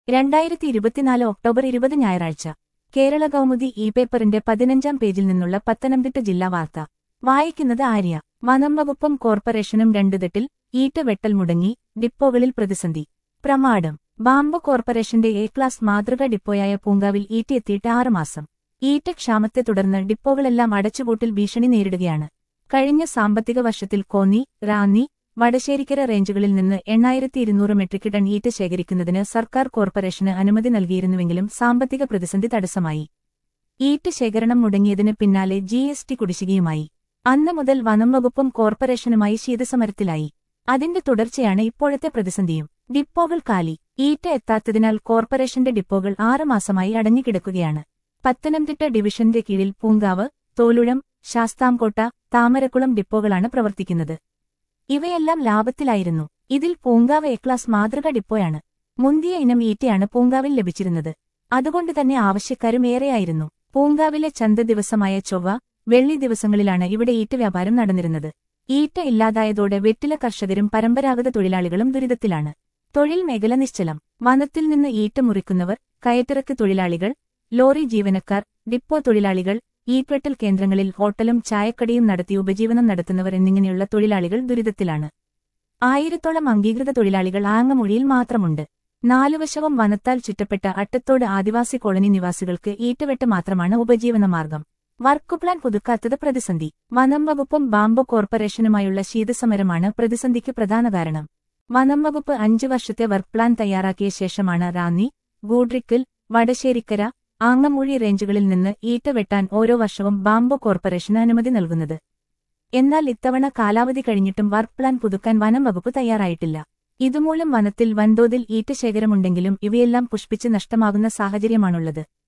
രണ്ടായിരത്തി ഇരുപത്തിനാല് ഒക്ടോബർ ഇരുപത് ഞായറാഴ്ച കേരള കൗമുദി ഇ പേപ്പറിന്റെ പതിനഞ്ചാം പേജിൽ നിന്നുള്ള പത്തനംതിട്ട ജില്ലാ വാർത്ത വായിക്കുന്നത് ആര്യ വനം വകുപ്പും കോർപ്പറേഷനും രണ്ടുതെട്ടിൽ ഈറ്റ വെട്ടൽ മുടങ്ങി ഡിപ്പോകളിൽ പ്രതിസന്ധി പ്രമാടം ബാംബു കോർപ്പറേഷന്റെ എ ക്ലാസ് മാതൃക ഡിപ്പോയായ പൂങ്കാവിൽ ഈറ്റയെത്തിയിട്ട് ആറ് മാസം ഈറ്റ ക്ഷാമത്തെ തുടർന്ന് ഡിപ്പോകളെല്ലാം അടച്ചുപൂട്ടിൽ ഭീഷണി നേരിടുകയാണ് കഴിഞ്ഞ സാമ്പത്തിക വർഷത്തിൽ കോന്നി റാന്നി വടശ്ശേരിക്കര റേഞ്ചുകളിൽ നിന്ന് എണ്ണായിരത്തി ഇരുന്നൂറ് മെട്രിക് ടൺ ഈറ്റ ശേഖരിക്കുന്നതിന് സർക്കാർ കോർപ്പറേഷന് അനുമതി നൽകിയിരുന്നുവെങ്കിലും സാമ്പത്തിക പ്രതിസന്ധി തടസ്സമായി ഈറ്റ ശേഖരണം മുടങ്ങിയതിന് പിന്നാലെ ജി എസ് ടി കുടിശ്ശികയുമായി അന്ന് മുതൽ വനം വകുപ്പും കോർപ്പറേഷനുമായി ശീതസമരത്തിലായി അതിന്റെ തുടർച്ചയാണ് ഇപ്പോഴത്തെ പ്രതിസന്ധിയും ഡിപ്പോകൾ കാലി ഈറ്റ എത്താത്തതിനാൽ കോർപ്പറേഷന്റെ ഡിപ്പോകൾ ആറ് മാസമായി അടഞ്ഞുകിടക്കുകയാണ് പത്തനംതിട്ട ഡിവിഷന്റെ കീഴിൽ പൂങ്കാവ് തോലുഴം ശാസ്താംകോട്ട താമരക്കുളം ഡിപ്പോകളാണ് പ്രവർത്തിക്കുന്നത് ഇവയെല്ലാം ലാഭത്തിലായിരുന്നു ഇതിൽ പൂങ്കാവ് എ ക്ലാസ് മാതൃക ഡിപ്പോയാണ് മുന്തിയ ഇനം ഈറ്റയാണ് പൂങ്കാവിൽ ലഭിച്ചിരുന്നത് അതുകൊണ്ട് തന്നെ ആവശ്യക്കാരും ഏറെയായിരുന്നു പൂങ്കാവിലെ ചന്ത ദിവസമായ ചൊവ്വ വെള്ളി ദിവസങ്ങളിലാണ് ഇവിടെ ഈറ്റ വ്യാപാരം നടന്നിരുന്നത് ഈറ്റ ഇല്ലാതായതോടെ വെറ്റില കർഷകരും പരമ്പരാഗത തൊഴിലാളികളും ദുരിതത്തിലാണ് തൊഴിൽ മേഖല നിശ്ചലം വനത്തിൽ നിന്ന് ഈറ്റ മുറിക്കുന്നവർ കയറ്റിറക്ക് തൊഴിലാളികൾ ലോറി ജീവനക്കാർ ഡിപ്പോ തൊഴിലാളികൾ ഈറ്റ്വെട്ടൽ കേന്ദ്രങ്ങളിൽ ഹോട്ടലും ചായക്കടയും നടത്തി ഉപജീവനം നടത്തുന്നവർ എന്നിങ്ങനെയുള്ള തൊഴിലാളികൾ ദുരിതത്തിലാണ് ആയിരത്തോളം അംഗീകൃത തൊഴിലാളികൾ ആങ്ങമൊഴിയിൽ മാത്രമുണ്ട് നാലുവശവും വനത്താൽ ചുറ്റപ്പെട്ട അട്ടത്തോട് ആദിവാസി കോളനി നിവാസികൾക്ക് ഈറ്റവെട്ട് മാത്രമാണ് ഉപജീവനമാർഗം വർക്ക് പ്ലാൻ പുതുക്കാത്തത് പ്രതിസന്ധി വനം വകുപ്പും ബാംബു കോർപ്പറേഷനുമായുള്ള ശീതസമരമാണ് പ്രതിസന്ധിക്ക് പ്രധാന കാരണം വനം വകുപ്പ് അഞ്ചു വർഷത്തെ വർക്ക് പ്ലാൻ തയ്യാറാക്കിയ ശേഷമാണ് റാന്നി ഗൂഡ്രിക്കൽ വടശ്ശേരിക്കര ആങ്ങമൂഴി റേഞ്ചുകളിൽ നിന്ന് ഈറ്റ വെട്ടാൻ ഓരോ വർഷവും ബാംബു കോർപ്പറേഷന് അനുമതി നൽകുന്നത് എന്നാൽ ഇത്തവണ കാലാവധി കഴിഞ്ഞിട്ടും വർക്ക് പ്ലാൻ പുതുക്കാൻ വനം വകുപ്പ് തയ്യാറായിട്ടില്ല ഇതുമൂലം വനത്തിൽ വൻതോതിൽ ഈറ്റ ശേഖരമുണ്ടെങ്കിലും ഇവയെല്ലാം പുഷ്പിച്ച് നഷ്ടമാകുന്ന സാഹചര്യമാണുള്ളത്